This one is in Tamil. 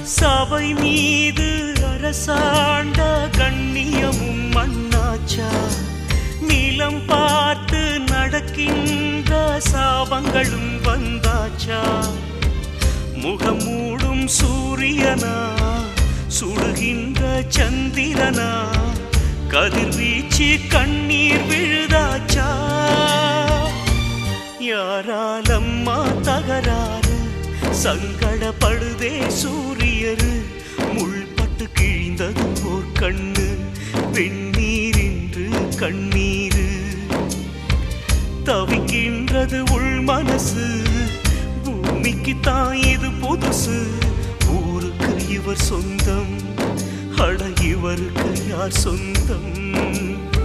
சபை மீது அரசாண்ட கண்ணியமும் மண்ணாச்சா நிலம் பார்த்து நடக்கின்ற சாபங்களும் வந்தாச்சா முகம் மூடும் சூரியனா சுடுகின்ற சந்திரனா கதிர்வீச்சு கண்ணீர் விழுதாச்சா யாராலம்மா தகராறு சங்கடப்படுதே சூரியரு முள்பட்டு கிழிந்தது போர் கண்ணு வெண்ணீரின்று கண்ணீரு தவிக்கின்றது உள் மனசு பூமிக்கு தான் இது புதுசு ஊருக்கு இவர் சொந்தம் அட இவருக்கு யார் சொந்தம்